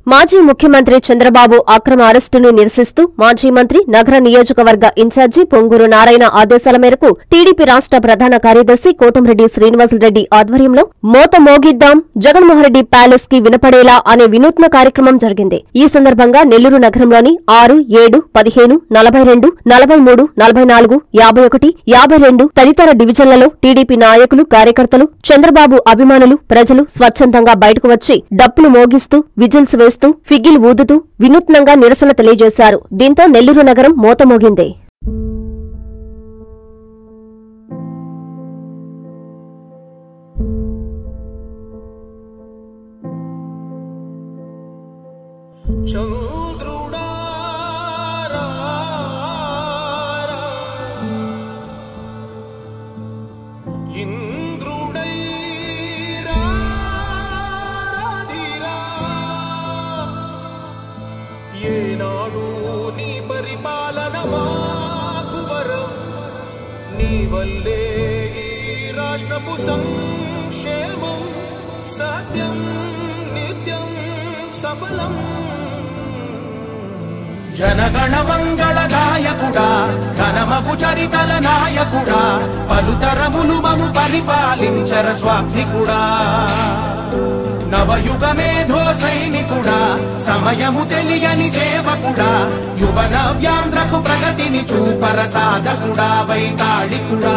మాజీ ముఖ్యమంత్రి చంద్రబాబు అక్రమ అరెస్టును నిరసిస్తూ మాజీ మంత్రి నగర నియోజకవర్గ ఇన్ఛార్జి పొంగూరు నారాయణ ఆదేశాల మేరకు టీడీపీ రాష్ట్ర ప్రధాన కార్యదర్శి కోటంరెడ్డి శ్రీనివాసరెడ్డి ఆధ్వర్యంలో మోత మోగిద్దాం జగన్మోహన్రెడ్డి ప్యాలెస్ కి వినపడేలా అనే వినూత్న కార్యక్రమం జరిగింది ఈ సందర్భంగా నెల్లూరు నగరంలోని ఆరు ఏడు పదిహేను నలభై రెండు నలభై మూడు నలభై నాలుగు యాభై ఒకటి యాభై రెండు తదితర డివిజన్లలో టీడీపీ నాయకులు కార్యకర్తలు చంద్రబాబు అభిమానులు ప్రజలు స్వచ్ఛందంగా బయటకు వచ్చి డప్పులు మోగిస్తూ విజిల్స్ వేస్తూ ఫిగిల్ ఊదుతూ వినూత్నంగా నిరసన తెలియజేశారు దీంతో నెల్లూరు నగరం మోతమోగింది చంద్రుడా రా, రా. ఇంద్రుడై రా, రాధిరా. ఏనాడు నీ పరిపాలన మాకు వరం నీ వల్లే ఈ రాష్ట్రపు సంక్షేమం సత్యం నిత్యం సఫలం జనగణ మంగళ గాయకుడా ఘనమగు చరితల నాయకుడా పలుతరములు మము పరిపాలించర స్వామికుడా నవయుగ మేధో సైనికుడా సమయము తెలియని సేవకుడా యువ నవ్యాంధ్రకు ప్రగతిని చూపర సాధకుడా వైతాళికుడా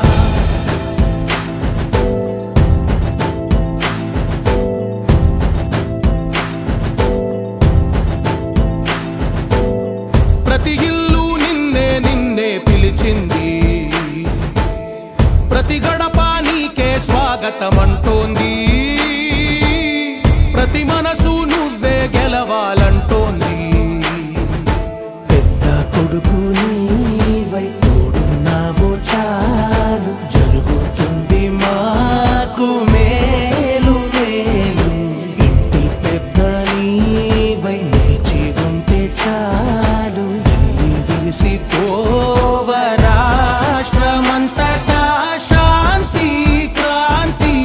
ప్రతి ఇల్లు నిన్నే నిన్నే పిలిచింది ప్రతి గడప నీకే స్వాగతం అంటోంది ప్రతి మనసు నువ్వే గెలవాలంటోంది పెద్ద కొడుకు నీవై తోడున్నావు చాలు జరుగుతుంది మాకు మేలు మేలు ఇంటి పెద్ద నీవై నిలిచి ఉంటే చాలు వెళ్ళి విరిసి ఓవ రాష్ట్రమంతటా శాంతి క్రాంతి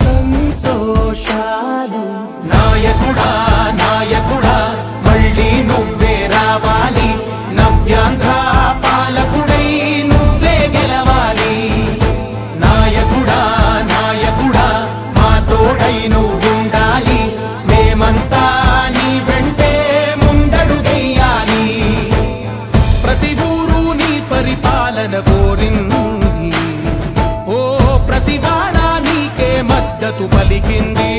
సంతోషాలు నాయకుడా నాయకుడా మళ్ళీ నువ్వే రావాలి నవ్యాంధ్ర పాలకుడై నువ్వే గెలవాలి నాయకుడా నాయకుడా మా తోడై నువ్వుండాలి మేమంతా నీ వెంటే ముందడుగెయ్యాలి ప్రతి ఊరు నీ పరిపాలన కోరింది ఓ ప్రతి వాడ నీకే మద్దతు పలికింది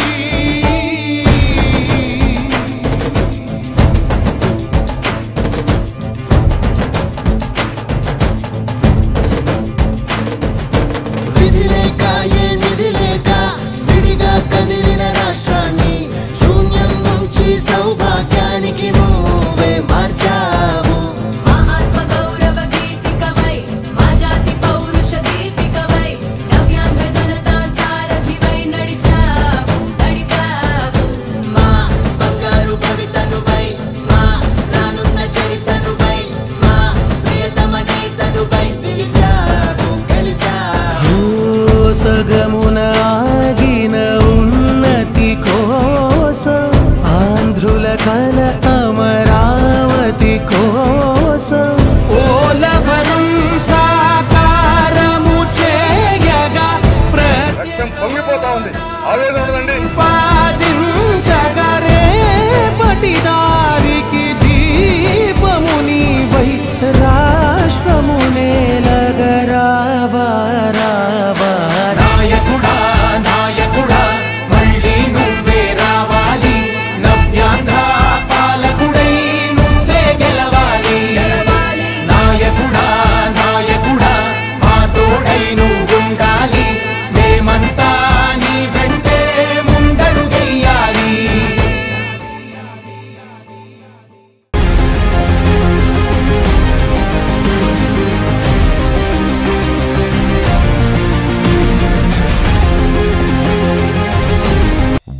విధి లేక ఏ నిధి లేక విడిగా కదిలిన రాష్ట్రాన్ని శూన్యం నుంచి సౌభాగ్యానికి నువ్వే మార్చావు మహాత్మగౌరవ గీతికవై మా జాతి పౌరుష దీపికవై నవ్యాంధ్ర జనతా సారథివై నడిచావు నడిపావు మా బంగారు భవితనువై మా రానున్న చరితనువై మా ప్రియతమ నేతనువై పిలిచావు గెలిచావు సగమున ఆగిన ఉన్నతి కోసం ఆంధ్రుల కల అమరావతి కోసం ఓలవరం సాకారము చేయగా రక్తం పొంగిపోతా ఉంది ఆవేదన ఉండదండి ప్రతిపాదించగరే పటిదారికి దీపము నీవై రాష్ట్రము నేలగరావా రావా నాయకుడా నాయకుడా మళ్ళీ నువ్వే రావాలి నవ్యాంధ్ర పాలకుడై నువ్వే గెలవాలి నాయకుడా నాయకుడా మా తోడై నువ్వుండాలి మేమంతా నీ వెంటే ముందడుగెయ్యాలి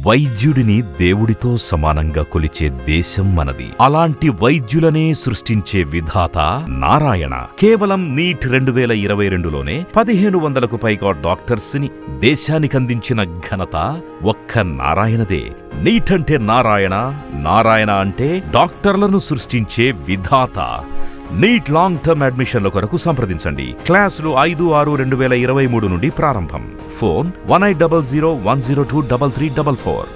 వైద్యుడిని దేవుడితో సమానంగా కొలిచే దేశం మనది అలాంటి వైద్యులనే సృష్టించే విధాత నారాయణ కేవలం నీట్ రెండు వేల ఇరవై రెండులోనే పదిహేను వందలకు పైగా డాక్టర్స్ ని దేశానికందించిన ఘనత ఒక్క నారాయణదే నీట్ అంటే నారాయణ నారాయణ అంటే డాక్టర్లను సృష్టించే విధాత నీట్ లాంగ్ టర్మ్ అడ్మిషన్ల కొరకు సంప్రదించండి క్లాసులు ఐదు ఆరు రెండు వేల ఇరవై మూడు నుండి ప్రారంభం phone one eight double zero one zero two double three double four